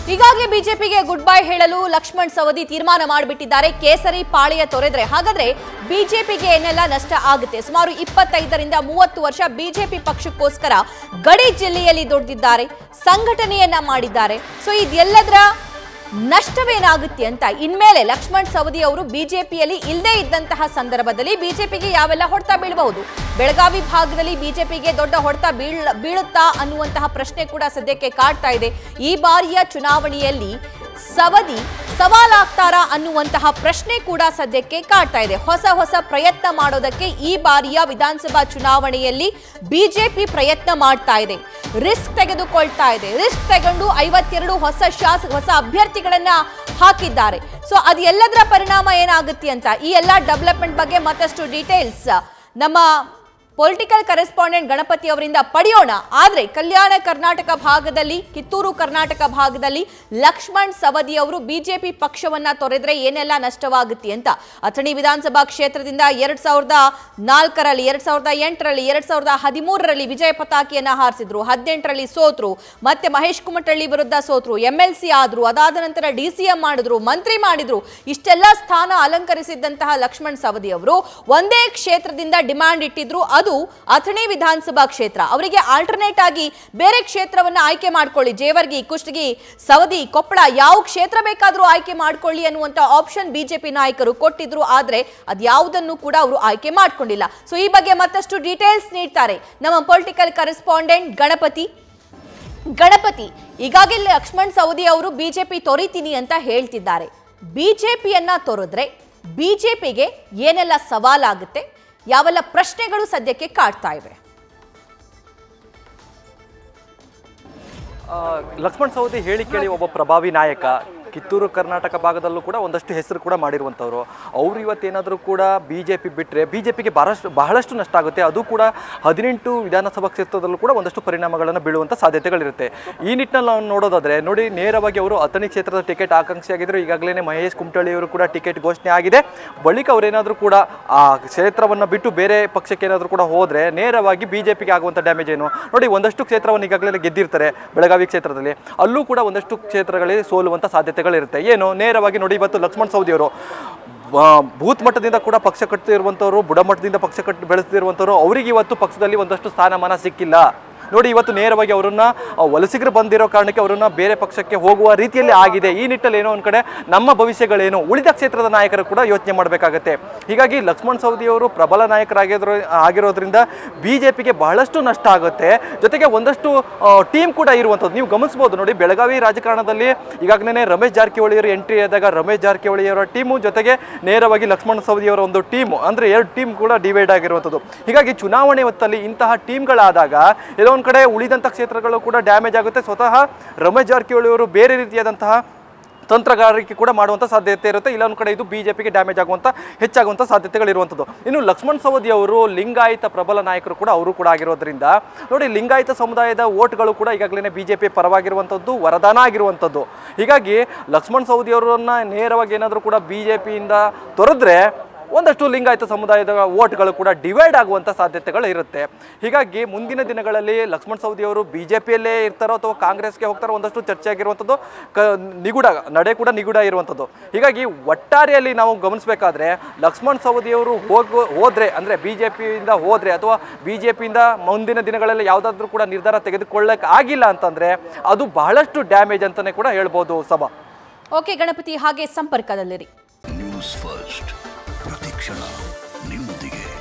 ಈಗಾಗಲೇ ಬಿಜೆಪಿಗೆ good bye ಹೇಳಲು ಲಕ್ಷ್ಮಣ್ ಸವದಿ ತೀರ್ಮಾನ ಮಾಡಿಬಿಟ್ಟಿದ್ದಾರೆ ಕೇಸರಿ ಪಾಳೆಯ ತೊರೆದ್ರೆ ಹಾಗಾದ್ರೆ ಬಿಜೆಪಿಗೆ ಏನೆಲ್ಲ ನಷ್ಟ ಆಗುತ್ತೆ ಸುಮಾರು ಇಪ್ಪತ್ತೈದರಿಂದ ಮೂವತ್ತು ವರ್ಷ ಬಿಜೆಪಿ ಪಕ್ಷಕ್ಕೋಸ್ಕರ ಗಡಿ ಜಿಲ್ಲೆಯಲ್ಲಿ ದುಡಿದಿದ್ದಾರೆ ಸಂಘಟನೆಯನ್ನ ಮಾಡಿದ್ದಾರೆ ಸೊ ಇದೆಲ್ಲದರ ನಷ್ಟವೇನಾಗುತ್ತೆ ಅಂತ ಇನ್ಮೇಲೆ ಲಕ್ಷ್ಮಣ್ ಸವದಿ ಅವರು ಬಿಜೆಪಿಯಲ್ಲಿ ಇಲ್ಲದೇ ಇದ್ದಂತಹ ಸಂದರ್ಭದಲ್ಲಿ ಬಿಜೆಪಿಗೆ ಯಾವೆಲ್ಲ ಹೊಡೆತ ಬೀಳಬಹುದು ಬೆಳಗಾವಿ ಭಾಗದಲ್ಲಿ ಬಿಜೆಪಿಗೆ ದೊಡ್ಡ ಹೊಡೆತ ಬೀಳ್ ಬೀಳುತ್ತಾ ಅನ್ನುವಂತಹ ಪ್ರಶ್ನೆ ಕೂಡ ಸದ್ಯಕ್ಕೆ ಕಾಡ್ತಾ ಇದೆ ಈ ಬಾರಿಯ ಚುನಾವಣೆಯಲ್ಲಿ ಸವದಿ ಸವಾಲಾಗ್ತಾರಾ ಅನ್ನುವಂತಹ ಪ್ರಶ್ನೆ ಕೂಡ ಸದ್ಯಕ್ಕೆ ಕಾಡ್ತಾ ಇದೆ ಹೊಸ ಹೊಸ ಪ್ರಯತ್ನ ಮಾಡೋದಕ್ಕೆ ಈ ಬಾರಿಯ ವಿಧಾನಸಭಾ ಚುನಾವಣೆಯಲ್ಲಿ ಬಿಜೆಪಿ ಪ್ರಯತ್ನ ಮಾಡ್ತಾ ಇದೆ ರಿಸ್ಕ್ ತೆಗೆದುಕೊಳ್ತಾ ಇದೆ ರಿಸ್ಕ್ ತಗೊಂಡು ಐವತ್ತೆರಡು ಹೊಸ ಶಾಸ ಹೊಸ ಅಭ್ಯರ್ಥಿಗಳನ್ನ ಹಾಕಿದ್ದಾರೆ ಸೊ ಅದು ಎಲ್ಲದರ ಪರಿಣಾಮ ಏನಾಗುತ್ತೆ ಅಂತ ಈ ಎಲ್ಲ ಡೆವಲಪ್ಮೆಂಟ್ ಬಗ್ಗೆ ಮತ್ತಷ್ಟು ಡೀಟೇಲ್ಸ್ ನಮ್ಮ ಪೊಲಿಟಿಕಲ್ ಕರೆಸ್ಪಾಂಡೆಂಟ್ ಗಣಪತಿ ಅವರಿಂದ ಪಡೆಯೋಣ ಆದ್ರೆ ಕಲ್ಯಾಣ ಕರ್ನಾಟಕ ಭಾಗದಲ್ಲಿ ಕಿತ್ತೂರು ಕರ್ನಾಟಕ ಭಾಗದಲ್ಲಿ ಲಕ್ಷ್ಮಣ್ ಸವದಿ ಅವರು ಬಿಜೆಪಿ ಪಕ್ಷವನ್ನ ತೊರೆದ್ರೆ ಏನೆಲ್ಲ ನಷ್ಟವಾಗುತ್ತೆ ಅಂತ ಅಥಣಿ ವಿಧಾನಸಭಾ ಕ್ಷೇತ್ರದಿಂದ ಎರಡ್ ಸಾವಿರದ ನಾಲ್ಕರಲ್ಲಿ ಎರಡ್ ಸಾವಿರದ ಎಂಟರಲ್ಲಿ ಎರಡ್ ಸಾವಿರದ ಹದಿಮೂರರಲ್ಲಿ ವಿಜಯ ಪತಾಕಿಯನ್ನ ಹಾರಿಸಿದ್ರು ಹದಿನೆಂಟರಲ್ಲಿ ಸೋತ್ರು ಮತ್ತೆ ಮಹೇಶ್ ಕುಮಟಳ್ಳಿ ವಿರುದ್ಧ ಸೋತ್ರು ಎಂ ಎಲ್ ಸಿ ಆದ್ರು ಅದಾದ ನಂತರ ಡಿ ಸಿ ಎಂ ಮಾಡಿದ್ರು ಮಂತ್ರಿ ಮಾಡಿದ್ರು ಇಷ್ಟೆಲ್ಲ ಸ್ಥಾನ ಅಲಂಕರಿಸಿದ್ದಂತಹ ಲಕ್ಷ್ಮಣ್ ಸವದಿ ಅವರು ಒಂದೇ ಕ್ಷೇತ್ರದಿಂದ ಡಿಮ್ಯಾಂಡ್ ಇಟ್ಟಿದ್ರು ಅದು ಅಥಣಿ ವಿಧಾನಸಭಾ ಕ್ಷೇತ್ರ ಅವರಿಗೆ ಆಲ್ಟರ್ನೇಟ್ ಆಗಿ ಬೇರೆ ಕ್ಷೇತ್ರವನ್ನ ಆಯ್ಕೆ ಮಾಡ್ಕೊಳ್ಳಿ ಜೇವರ್ಗಿ ಕುಷ್ಟಗಿ ಸವದಿ ಕೊಪ್ಪಳ ಯಾವ ಕ್ಷೇತ್ರ ಬೇಕಾದ್ರೂ ಆಯ್ಕೆ ಮಾಡ್ಕೊಳ್ಳಿ ಅನ್ನುವಂತ ಆಪ್ಷನ್ ಬಿಜೆಪಿ ನಾಯಕರು ಕೊಟ್ಟಿದ್ರು ಆದ್ರೆ ಅದ್ಯಾವುದನ್ನು ಕೂಡ ಅವರು ಆಯ್ಕೆ ಮಾಡ್ಕೊಂಡಿಲ್ಲ ಸೊ ಈ ಬಗ್ಗೆ ಮತ್ತಷ್ಟು ಡೀಟೇಲ್ಸ್ ನೀಡ್ತಾರೆ ನಮ್ಮ ಪೊಲಿಟಿಕಲ್ ಕರೆಸ್ಪಾಂಡೆಂಟ್ ಗಣಪತಿ ಗಣಪತಿ ಈಗಾಗಲೇ ಲಕ್ಷ್ಮಣ್ ಸವದಿ ಅವರು ಬಿಜೆಪಿ ತೊರಿತೀನಿ ಅಂತ ಹೇಳ್ತಿದ್ದಾರೆ ಬಿಜೆಪಿಯನ್ನ ತೊರೆದ್ರೆ ಬಿಜೆಪಿಗೆ ಏನೆಲ್ಲ ಸವಾಲಾಗುತ್ತೆ ಯಾವೆಲ್ಲ ಪ್ರಶ್ನೆಗಳು ಸದ್ಯಕ್ಕೆ ಕಾಡ್ತಾ ಇವೆ ಆ, ಲಕ್ಷ್ಮಣ್ ಸವದಿ ಹೇಳಿ ಕೇಳಿ ಒಬ್ಬ ಪ್ರಭಾವಿ ನಾಯಕ ಕಿತ್ತೂರು ಕರ್ನಾಟಕ ಭಾಗದಲ್ಲೂ ಕೂಡ ಒಂದಷ್ಟು ಹೆಸರು ಕೂಡ ಮಾಡಿರುವಂಥವ್ರು ಅವರು ಇವತ್ತೇನಾದರೂ ಕೂಡ ಬಿ ಜೆ ಪಿ ಬಿಟ್ಟರೆ ಬಿ ಜೆ ಪಿಗೆ ಬಹಳಷ್ಟು ಬಹಳಷ್ಟು ನಷ್ಟ ಆಗುತ್ತೆ ಅದು ಕೂಡ ಹದಿನೆಂಟು ವಿಧಾನಸಭಾ ಕ್ಷೇತ್ರದಲ್ಲೂ ಕೂಡ ಒಂದಷ್ಟು ಪರಿಣಾಮಗಳನ್ನು ಬೀಳುವಂಥ ಸಾಧ್ಯತೆಗಳಿರುತ್ತೆ ಈ ನಿಟ್ಟಿನಲ್ಲಿ ನಾವು ನೋಡೋದಾದರೆ ನೋಡಿ ನೇರವಾಗಿ ಅವರು ಅಥಣಿ ಕ್ಷೇತ್ರದ ಟಿಕೆಟ್ ಆಕಾಂಕ್ಷಿಯಾಗಿದ್ದರು ಈಗಾಗಲೇ ಮಹೇಶ್ ಕುಮಟಳ್ಳಿ ಅವರು ಕೂಡ ಟಿಕೆಟ್ ಘೋಷಣೆ ಆಗಿದೆ ಬಳಿಕ ಅವರೇನಾದರೂ ಕೂಡ ಆ ಕ್ಷೇತ್ರವನ್ನು ಬಿಟ್ಟು ಬೇರೆ ಪಕ್ಷಕ್ಕೆ ಏನಾದರೂ ಕೂಡ ಹೋದರೆ ನೇರವಾಗಿ ಬಿ ಜೆ ಪಿಗೆ ಆಗುವಂಥ ಡ್ಯಾಮೇಜ್ ಏನು ನೋಡಿ ಒಂದಷ್ಟು ಕ್ಷೇತ್ರವನ್ನು ಈಗಾಗಲೇ ಗೆದ್ದಿರ್ತಾರೆ ಬೆಳಗಾವಿ ಕ್ಷೇತ್ರದಲ್ಲಿ ಅಲ್ಲೂ ಕೂಡ ಒಂದಷ್ಟು ಕ್ಷೇತ್ರಗಳಲ್ಲಿ ಸೋಲುವಂಥ ಸಾಧ್ಯತೆಗಳಿರುತ್ತೆ ಏನು ನೇರವಾಗಿ ನೋಡಿ ಇವತ್ತು ಲಕ್ಷ್ಮಣ್ ಸವದಿ ಅವರು ಬೂತ್ ಮಟ್ಟದಿಂದ ಕೂಡ ಪಕ್ಷ ಕಟ್ತಿರುವಂಥವ್ರು ಬುಡಮಟ್ಟದಿಂದ ಪಕ್ಷ ಕಟ್ಟಿ ಬೆಳೆಸ್ತಿರುವಂಥವ್ರು ಅವರಿಗೆ ಇವತ್ತು ಪಕ್ಷದಲ್ಲಿ ಒಂದಷ್ಟು ಸ್ಥಾನಮಾನ ಸಿಕ್ಕಿಲ್ಲ ನೋಡಿ ಇವತ್ತು ನೇರವಾಗಿ ಅವರನ್ನ ಆ, ವಲಸಿಗರು ಬಂದಿರೋ ಕಾರಣಕ್ಕೆ ಅವರನ್ನ ಬೇರೆ ಪಕ್ಷಕ್ಕೆ ಹೋಗುವ ರೀತಿಯಲ್ಲಿ ಆಗಿದೆ ಈ ನಿಟ್ಟಲ್ಲಿ ಏನೋ ಒಂದು ಕಡೆ ನಮ್ಮ ಭವಿಷ್ಯಗಳೇನು ಉಳಿದ ಕ್ಷೇತ್ರದ ನಾಯಕರು ಕೂಡ ಯೋಚನೆ ಮಾಡಬೇಕಾಗತ್ತೆ ಹೀಗಾಗಿ ಲಕ್ಷ್ಮಣ್ ಸವದಿ ಅವರು ಪ್ರಬಲ ನಾಯಕರಾಗಿರೋ ಆಗಿರೋದ್ರಿಂದ ಬಿ ಜೆ ಪಿಗೆ ಬಹಳಷ್ಟು ನಷ್ಟ ಆಗುತ್ತೆ ಜೊತೆಗೆ ಒಂದಷ್ಟು ಟೀಮ್ ಕೂಡ ಇರುವಂಥದ್ದು ನೀವು ಗಮನಿಸ್ಬೋದು ನೋಡಿ ಬೆಳಗಾವಿ ರಾಜಕಾರಣದಲ್ಲಿ ಈಗಾಗಲೇ ರಮೇಶ್ ಜಾರಕಿಹೊಳಿ ಅವರು ಎಂಟ್ರಿ ಆದಾಗ ರಮೇಶ್ ಜಾರಕಿಹೊಳಿ ಅವರ ಟೀಮು ಜೊತೆಗೆ ನೇರವಾಗಿ ಲಕ್ಷ್ಮಣ ಸವದಿ ಅವರ ಒಂದು ಟೀಮು ಅಂದರೆ ಎರಡು ಟೀಮ್ ಕೂಡ ಡಿವೈಡ್ ಆಗಿರುವಂಥದ್ದು ಹೀಗಾಗಿ ಚುನಾವಣೆ ಹೊತ್ತಲ್ಲಿ ಇಂತಹ ಟೀಮ್ಗಳಾದಾಗ ಎಲ್ಲೋ ಒಂದು ಕಡೆ ಉಳಿದಂಥ ಕ್ಷೇತ್ರಗಳು ಕೂಡ ಡ್ಯಾಮೇಜ್ ಆಗುತ್ತೆ ಸ್ವತಃ ರಮೇಶ್ ಜಾರಕಿಹೊಳಿ ಅವರು ಬೇರೆ ರೀತಿಯಾದಂತಹ ತಂತ್ರಗಾರಿಕೆ ಕೂಡ ಮಾಡುವಂಥ ಸಾಧ್ಯತೆ ಇರುತ್ತೆ ಇಲ್ಲ ಒಂದು ಕಡೆ ಇದು ಬಿ ಜೆ ಪಿಗೆ ಡ್ಯಾಮೇಜ್ ಆಗುವಂಥ ಹೆಚ್ಚಾಗುವಂಥ ಸಾಧ್ಯತೆಗಳಿರುವಂಥದ್ದು ಇನ್ನು ಲಕ್ಷ್ಮಣ್ ಸವದಿ ಅವರು ಲಿಂಗಾಯತ ಪ್ರಬಲ ನಾಯಕರು ಕೂಡ ಅವರು ಕೂಡ ಆಗಿರೋದ್ರಿಂದ ನೋಡಿ ಲಿಂಗಾಯತ ಸಮುದಾಯದ ಓಟ್ಗಳು ಕೂಡ ಈಗಾಗಲೇ ಬಿ ಜೆ ಪಿ ಪರವಾಗಿರುವಂಥದ್ದು ವರದಾನ ಆಗಿರುವಂಥದ್ದು ಹೀಗಾಗಿ ಲಕ್ಷ್ಮಣ್ ಸವದಿ ಅವರನ್ನ ನೇರವಾಗಿ ಏನಾದರೂ ಕೂಡ ಬಿ ಜೆ ಪಿಯಿಂದ ತೊರೆದ್ರೆ ಒಂದಷ್ಟು ಲಿಂಗಾಯತ ಸಮುದಾಯದ ಓಟ್ಗಳು ಕೂಡ ಡಿವೈಡ್ ಆಗುವಂಥ ಸಾಧ್ಯತೆಗಳು ಇರುತ್ತೆ ಹೀಗಾಗಿ ಮುಂದಿನ ದಿನಗಳಲ್ಲಿ ಲಕ್ಷ್ಮಣ್ ಸವದಿ ಅವರು ಬಿ ಜೆ ಪಿಯಲ್ಲೇ ಇರ್ತಾರೋ ಅಥವಾ ಕಾಂಗ್ರೆಸ್ಗೆ ಹೋಗ್ತಾರೋ ಒಂದಷ್ಟು ಚರ್ಚೆ ಆಗಿರುವಂಥದ್ದು ಕ ನಿಗೂಢ ನಡೆ ಕೂಡ ನಿಗೂಢ ಇರುವಂಥದ್ದು ಹೀಗಾಗಿ ಒಟ್ಟಾರೆಯಲ್ಲಿ ನಾವು ಗಮನಿಸಬೇಕಾದ್ರೆ ಲಕ್ಷ್ಮಣ್ ಸವದಿ ಅವರು ಹೋಗೋ ಹೋದ್ರೆ ಅಂದರೆ ಬಿ ಜೆ ಪಿಯಿಂದ ಹೋದ್ರೆ ಅಥವಾ ಬಿ ಜೆ ಪಿಯಿಂದ ಮುಂದಿನ ದಿನಗಳಲ್ಲಿ ಯಾವುದಾದ್ರೂ ಕೂಡ ನಿರ್ಧಾರ ತೆಗೆದುಕೊಳ್ಳಕ್ಕೆ ಆಗಿಲ್ಲ ಅಂತಂದರೆ ಅದು ಬಹಳಷ್ಟು ಡ್ಯಾಮೇಜ್ ಅಂತಲೇ ಕೂಡ ಹೇಳ್ಬೋದು ಸಭಾ ಓಕೆ ಗಣಪತಿ ಹಾಗೆ ಸಂಪರ್ಕದಲ್ಲಿರಿ ನ್ಯೂಸ್ ಫಸ್ಟ್ ಪ್ರತಿಕ್ಷಣ ನಿಮ್ಮೊಂದಿಗೆ